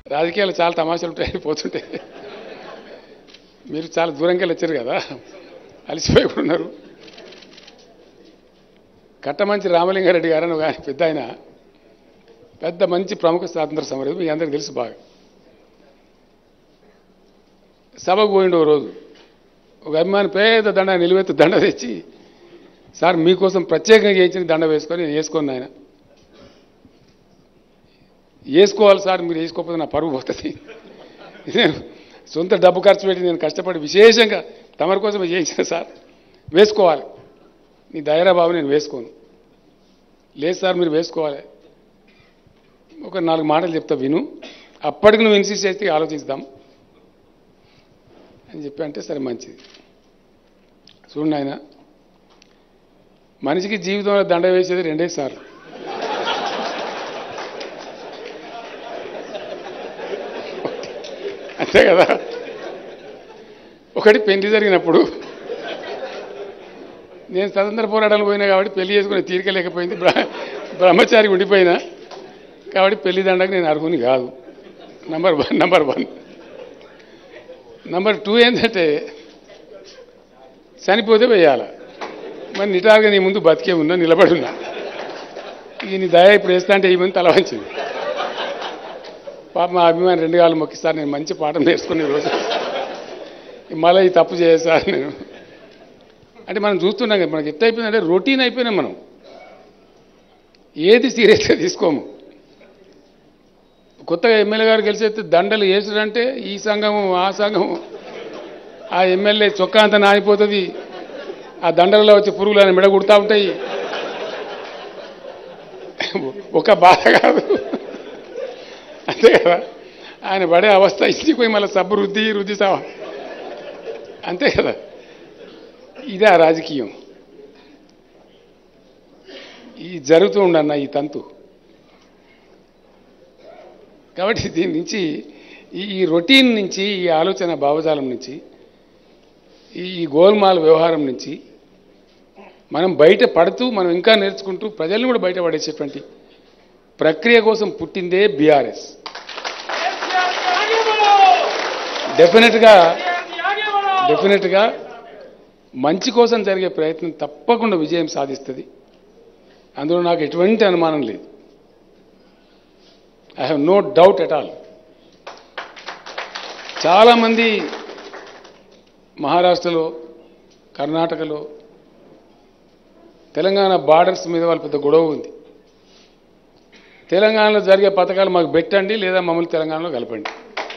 రాజకీయాలు చాలా తమాషాలు ఉంటాయి పోతుంటాయి మీరు చాలా దూరంగా వచ్చారు కదా అలసిపోయి కూడా ఉన్నారు కట్టమంచి రామలింగారెడ్డి గారు అని ఒక ఆయన పెద్ద ఆయన పెద్ద మంచి ప్రముఖ స్వాతంత్ర సమరం మీ అందరికి తెలుసు బాగా సభకు పోయిండు ఓ రోజు ఒక అభిమాని పేద దండ నిలువెత్తు దండ తెచ్చి సార్ మీకోసం ప్రత్యేకంగా చేయించిన దండ వేసుకొని నేను వేసుకుని ఆయన వేసుకోవాలి సార్ మీరు వేసుకోకపోతే నా పరువు పోతుంది నేను సొంత డబ్బు ఖర్చు పెట్టి నేను కష్టపడి విశేషంగా తమరి కోసం చేయించిన సార్ వేసుకోవాలి నీ దయరా బాబు నేను వేసుకోను లేదు సార్ మీరు వేసుకోవాలి ఒక నాలుగు మాటలు చెప్తా విను అప్పటికి నువ్వు ఇన్సిస్ట్ చేస్తే ఆలోచిద్దాం అని చెప్పి అంటే సరే మంచిది చూడండి ఆయన మనిషికి జీవితంలో దండ వేసేది రెండే సార్లు అంతే కదా ఒకటి పెళ్లి జరిగినప్పుడు నేను స్వతంత్ర పోరాటాలు పోయినా కాబట్టి పెళ్లి చేసుకునే తీరిక లేకపోయింది బ్ర- బ్రహ్మచారి ఉండిపోయినా కాబట్టి పెళ్లి దండకు నేను అర్హుని కాదు number one number one number two ఏంటంటే చనిపోతే వేయాల మరి నిటారుగా నీ ముందు బతికే ఉన్నా నిలబడి ఉన్నా ఈ నీ దయ ఇప్పుడు వేస్తా అంటే ఈ మంది తల వంచింది పాప మా అభిమాని రెండు కాళ్ళు మొక్కిస్తారు నేను మంచి పాఠం నేర్చుకునే రోజు మళ్ళీ ఈ తప్పు చేసారు నేను అంటే మనం చూస్తున్నాం కదా మనకి ఎట్ట అయిపోయిందంటే రొటీన్ అయిపోయినాం మనం ఏది సీరియస్గా తీసుకోము కొత్తగా ఎమ్మెల్యే గారు గెలిచేస్తే దండలు వేసుడంటే ఈ సంఘము ఆ సంఘము ఆ ఎమ్మెల్యే చొక్కా అంతా నానిపోతుంది ఆ దండలలో వచ్చి పురుగులు అని మెడగుడుతూ ఉంటాయి ఒక బాధ కాదు అంతే కదా ఆయన పడే అవస్థ ఇచ్చి పోయి మళ్ళీ సబ్బు రుద్ది రుద్ది సావా అంతే కదా ఇదే ఆ రాజకీయం ఈ జరుగుతూ ఉండన్న ఈ తంతు కాబట్టి దీని నుంచి ఈ ఈ రొటీన్ నుంచి ఈ ఆలోచన భావజాలం నుంచి ఈ ఈ గోల్మాల్ వ్యవహారం నుంచి మనం బయట పడుతూ మనం ఇంకా నేర్చుకుంటూ ప్రజల్ని కూడా బయట పడేసేటువంటి ప్రక్రియ కోసం పుట్టిందే బీఆర్ఎస్ డెఫినెట్గా డెఫినెట్గా మంచి కోసం జరిగే ప్రయత్నం తప్పకుండా విజయం సాధిస్తుంది అందులో నాకు ఎటువంటి అనుమానం లేదు I have no doubt at all చాలామంది మహారాష్ట్రలో కర్ణాటకలో తెలంగాణ బార్డర్స్ మీద వాళ్ళ పెద్ద గొడవ ఉంది తెలంగాణలో జరిగే పథకాలు మాకు పెట్టండి లేదా మమ్మల్ని తెలంగాణలో కలపండి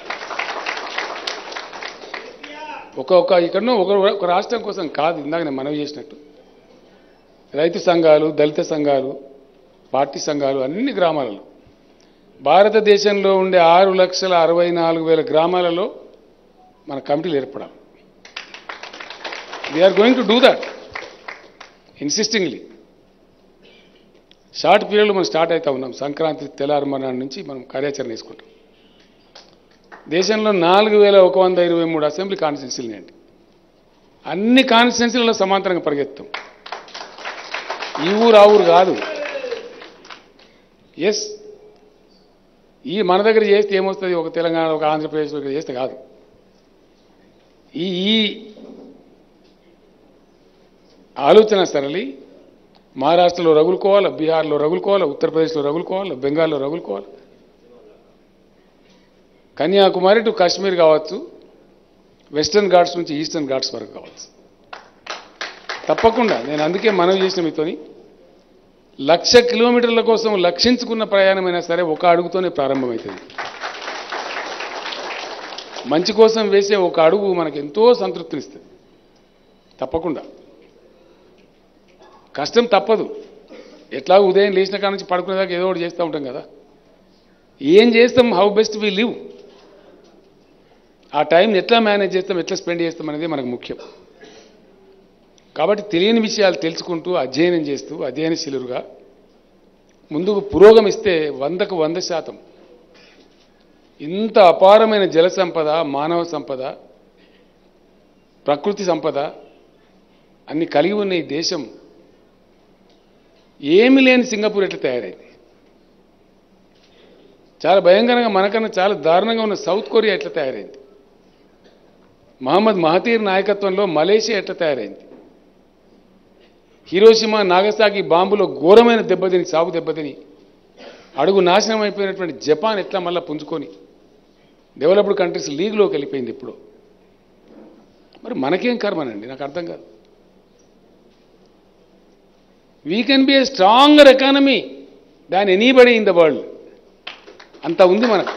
ఒక ఒక ఇక్కడ ఒక ఒక రాష్ట్రం కోసం కాదు ఇందాక నేను మనవి చేసినట్టు రైతు సంఘాలు దళిత సంఘాలు పార్టీ సంఘాలు అన్ని గ్రామాలలో భారతదేశంలో ఉండే ఆరు లక్షల అరవై నాలుగు వేల గ్రామాలలో మన కమిటీలు ఏర్పడాలి we are going to do that insistingly short పీరియడ్లో మనం స్టార్ట్ అవుతా ఉన్నాం సంక్రాంతి తెల్లారమనాడు నుంచి మనం కార్యాచరణ వేసుకుంటాం దేశంలో నాలుగు వేల ఒక వంద ఇరవై మూడు అసెంబ్లీ కాన్స్టిట్యున్సీలు అండి అన్ని కాన్స్టిట్యున్సీలలో సమాంతరంగా పరిగెత్తాం ఈ ఊరు ఆ ఊరు కాదు ఎస్ ఈ మన దగ్గర చేస్తే ఏమొస్తుంది ఒక తెలంగాణ ఒక ఆంధ్రప్రదేశ్ ఇక్కడ చేస్తే కాదు ఈ ఈ ఆలోచన సరళి మహారాష్ట్రలో రగులుకోవాలి బీహార్లో రగులుకోవాలి ఉత్తరప్రదేశ్లో రగులుకోవాలి బెంగాల్లో రగులుకోవాలి కన్యాకుమారి టు కాశ్మీర్ కావచ్చు వెస్టర్న్ ఘాట్స్ నుంచి ఈస్టర్న్ ఘాట్స్ వరకు కావచ్చు తప్పకుండా నేను అందుకే మనవి చేసిన మీతోని లక్ష కిలోమీటర్ల కోసం లక్షించుకున్న ప్రయాణమైనా సరే ఒక అడుగుతోనే ప్రారంభమవుతుంది మంచి కోసం వేసే ఒక అడుగు మనకు ఎంతో సంతృప్తినిస్తుంది తప్పకుండా కష్టం తప్పదు ఎట్లా ఉదయం లేచిన కాడ నుంచి పడుకునేదాకా ఏదో ఒకటి చేస్తూ ఉంటాం కదా ఏం చేస్తాం హౌ బెస్ట్ వి లివ్ ఆ టైంని ఎట్లా మేనేజ్ చేస్తాం ఎట్లా స్పెండ్ చేస్తాం అనేది మనకు ముఖ్యం కాబట్టి తెలియని విషయాలు తెలుసుకుంటూ అధ్యయనం చేస్తూ అధ్యయనశీలుగా ముందుకు పురోగమిస్తే వందకు వంద శాతం ఇంత అపారమైన జల సంపద మానవ సంపద ప్రకృతి సంపద అన్ని కలిగి ఉన్న ఈ దేశం ఏమి లేని సింగపూర్ ఎట్లా తయారైంది చాలా భయంకరంగా మనకన్నా చాలా దారుణంగా ఉన్న సౌత్ కొరియా ఎట్లా తయారైంది మహమ్మద్ మహతీర్ నాయకత్వంలో మలేషియా ఎట్లా తయారైంది హిరోషిమా నాగసాకి బాంబులో ఘోరమైన దెబ్బతిని సాగు దెబ్బతిని అడుగు నాశనం అయిపోయినటువంటి జపాన్ ఎట్లా మళ్ళా పుంజుకొని డెవలప్డ్ కంట్రీస్ లీగ్లోకి వెళ్ళిపోయింది ఇప్పుడు మరి మనకేం కర్మనండి నాకు అర్థం కాదు we can be a stronger economy than anybody in the world అంత ఉంది మనకు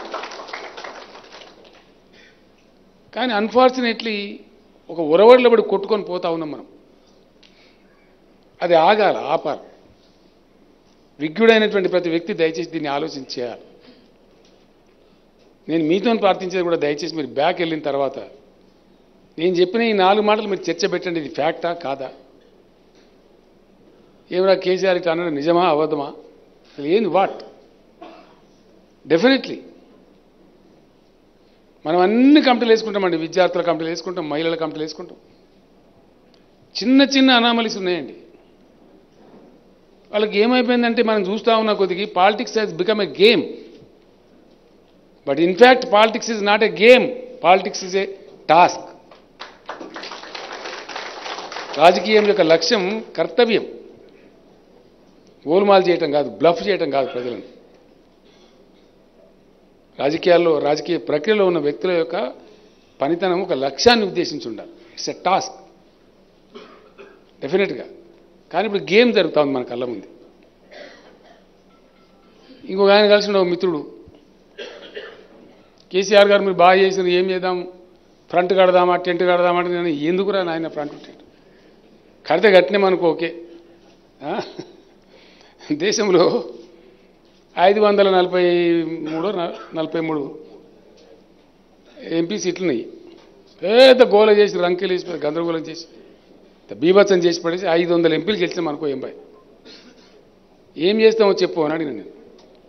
కానీ అన్ఫార్చునేట్లీ ఒక ఉరవడిలో పడి కొట్టుకొని పోతా ఉన్నాం మనం అది ఆగాల ఆపాలి విజ్ఞుడైనటువంటి ప్రతి వ్యక్తి దయచేసి దీన్ని ఆలోచించేయాలి నేను మీతో ప్రార్థించేది కూడా దయచేసి మీరు బ్యాక్ వెళ్ళిన తర్వాత నేను చెప్పిన ఈ నాలుగు మాటలు మీరు చర్చ పెట్టండి ఇది ఫ్యాక్టా కాదా ఏమరా కేసీఆర్ ఇట్లా అన్నాడు నిజమా అబద్ధమా అసలు ఏంది వాట్ డెఫినెట్లీ మనం అన్ని కమిటీలు వేసుకుంటామండి విద్యార్థుల కమిటీలు వేసుకుంటాం మహిళల కమిటీలు వేసుకుంటాం చిన్న చిన్న అనామలీస్ ఉన్నాయండి వాళ్ళకి ఏమైపోయిందంటే మనం చూస్తా ఉన్న కొద్దికి politics has become a game but in fact politics is not a game politics is a task రాజకీయం యొక్క లక్ష్యం కర్తవ్యం గోల్మాల్ చేయటం కాదు బ్లఫ్ చేయటం కాదు ప్రజలను రాజకీయాల్లో రాజకీయ ప్రక్రియలో ఉన్న వ్యక్తుల యొక్క పనితనం ఒక లక్ష్యాన్ని ఉద్దేశించి ఉండాలి ఇట్స్ ఎ టాస్క్ డెఫినెట్గా కానీ ఇప్పుడు గేమ్ జరుగుతూ ఉంది మన కళ్ళ ముందు ఇంకొక ఆయన కలిసిన ఒక మిత్రుడు కేసీఆర్ గారు మీరు బాగా చేసిన ఏం చేద్దాం ఫ్రంట్ కడదామా టెంట్ కడదామా అంటే నేను ఎందుకురా నాయన ఫ్రంట్ టెంట్ కడితే కట్టినాం అనుకో ఓకే ఆ? దేశంలో ఐదు వందల నలభై మూడు నలభై మూడు ఎంపీ సీట్లు ఉన్నాయి పెద్ద గోల చేసి రంకెలు వేసి గందరగోళం చేసి బీభత్సం చేసి పడేసి ఐదు వందల ఎంపీలు గెలిచినాం అనుకో ఎంపై ఏం చేస్తామో చెప్పు అని అడిగిన నేను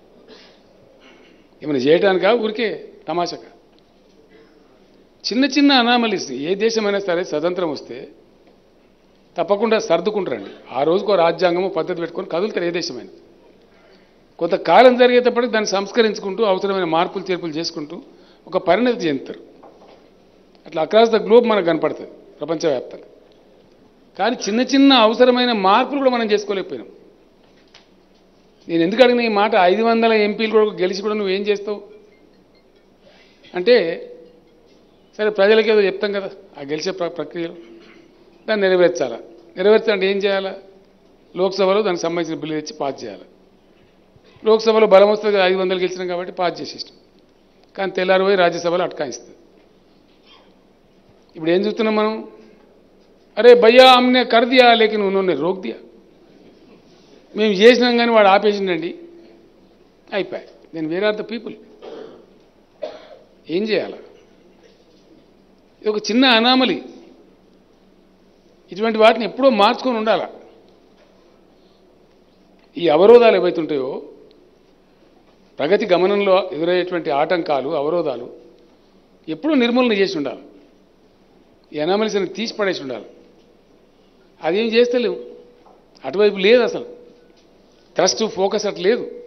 ఏమైనా చేయటానికా ఊరికే తమాషగా చిన్న చిన్న అనామలీస్ ఏ దేశమైనా సరే స్వతంత్రం వస్తే తప్పకుండా సర్దుకుంటారండి ఆ రోజుకో రాజ్యాంగము పద్ధతి పెట్టుకొని కదులుతారు ఏ దేశమైనా కొంతకాలం జరిగేటప్పటికి దాన్ని సంస్కరించుకుంటూ అవసరమైన మార్పులు చేర్పులు చేసుకుంటూ ఒక పరిణతి చెందుతారు అట్లా అక్రాస్ ద గ్లోబ్ మనకు కనపడుతుంది ప్రపంచవ్యాప్తంగా కానీ చిన్న చిన్న అవసరమైన మార్పులు కూడా మనం చేసుకోలేకపోయినాం నేను ఎందుకు అడిగిన ఈ మాట ఐదు వందల ఎంపీలు కూడా గెలిచి కూడా నువ్వేం చేస్తావు అంటే సరే ప్రజలకి ఏదో చెప్తాం కదా ఆ గెలిచే ప్ర ప్రక్రియలో దాన్ని నెరవేర్చాలా నెరవేర్చాలంటే ఏం చేయాలా లోక్సభలో దానికి సంబంధించిన బిల్లు తెచ్చి పాస్ చేయాలి లోక్సభలో బలం వస్తుంది కదా, ఐదు వందలు గెలిచినాం కాబట్టి పాస్ చేసేసాం కానీ తెల్లారి పోయి రాజ్యసభలో అటకాయిస్తుంది ఇప్పుడు ఏం చూస్తున్నాం మనం అరే భయ్యా అమ్నే కర్ దియా లేకిన్ ఉన్హోనే రోక్ దియా మేము చేసినాం కానీ వాడు ఆపేసిండండి అయిపోయి నేను వేర్ ఆర్ ద పీపుల్ ఏం చేయాలి ఇది ఒక చిన్న అనామలి ఇటువంటి వాటిని ఎప్పుడో మార్చుకొని ఉండాల ఈ అవరోధాలు ఏవైతుంటాయో ప్రగతి గమనంలో ఎదురయ్యేటువంటి ఆటంకాలు అవరోధాలు ఎప్పుడూ నిర్మూలన చేసి ఉండాలి ఈ అనామలిస్ని తీసి పడేసి ఉండాలి అదేం చేస్తలేవు అటువైపు లేదు అసలు థ్రస్ట్ ఫోకస్ అట్లా లేదు